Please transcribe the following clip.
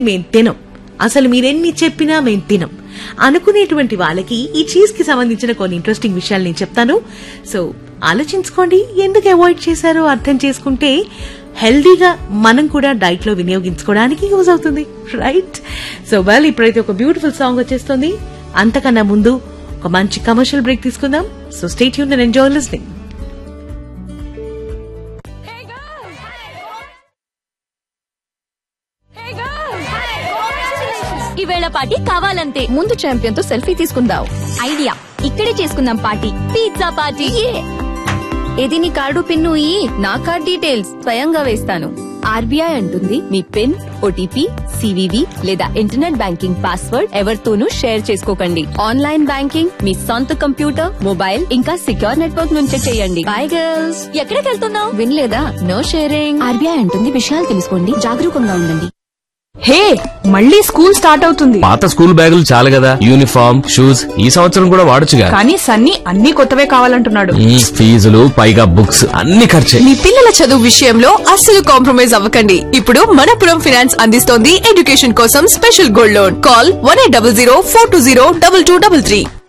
మేం తినం అసలు మీరెన్ని చెప్పినా మేం తినం అనుకునేటువంటి వాళ్ళకి ఈ చీజ్ కి సంబంధించిన కొన్ని ఇంట్రెస్టింగ్ విషయాలు నేను చెప్తాను సో ఆలోచించుకోండి ఎందుకు అవాయిడ్ చేశారో అర్థం చేసుకుంటే హెల్దీగా మనం కూడా డైట్ లో వినియోగించుకోవడానికి యూజ్ అవుతుంది రైట్ సో వెల్ ఇప్పుడైతే ఒక బ్యూటిఫుల్ సాంగ్ వచ్చేస్తుంది అంతకన్నా ముందు ఒక మంచి కమర్షియల్ బ్రేక్ తీసుకుందాం సో స్టేట్ యూన్ అండ్ ఎంజాయ్ లిస్నింగ్ ఈవేళ పార్టీ కావాలంతే ముందు ఛాంపియన్ తో సెల్ఫీ తీసుకుందాం ఐడియా ఇక్కడే చేసుకుందాం పార్టీ పిజ్జా పార్టీ ఇది నీ కార్డు పిన్ను ఈ నా కార్డ్ డీటెయిల్స్ స్వయంగా వేస్తాను ఆర్బీఐ అంటుంది మీ పిన్ ఓటీపీ సివివి లేదా ఇంటర్నెట్ బ్యాంకింగ్ పాస్వర్డ్ ఎవరితోనూ షేర్ చేసుకోకండి ఆన్లైన్ బ్యాంకింగ్ మీ సొంత కంప్యూటర్ మొబైల్ ఇంకా సిక్యూర్ నెట్వర్క్ నుంచే చేయండి బై గర్ల్స్ ఎక్కడికి వెళ్తున్నావు వినలేదా నో షేరింగ్ ఆర్బీఐ అంటుంది విషయాలు తెలుసుకోండి జాగరూకంగా ఉండండి హే మళ్ళీ స్కూల్ స్టార్ట్ అవుతుంది పాత స్కూల్ బ్యాగులు చాలు కదా యూనిఫామ్ షూస్ ఈ సంవత్సరం కూడా వాడొచ్చుగా కానీ సన్నీ అన్ని కొత్తవే కావాలంటున్నాడు మ్మ్, ఫీజులు పైగా బుక్స్ అన్ని ఖర్చే మీ పిల్లల చదువు విషయంలో అస్సలు కాంప్రమైజ్ అవ్వకండి ఇప్పుడు మనపురం ఫినాన్స్ అందిస్తోంది ఎడ్యుకేషన్ కోసం special gold loan call one eight double zero four two zero double two double three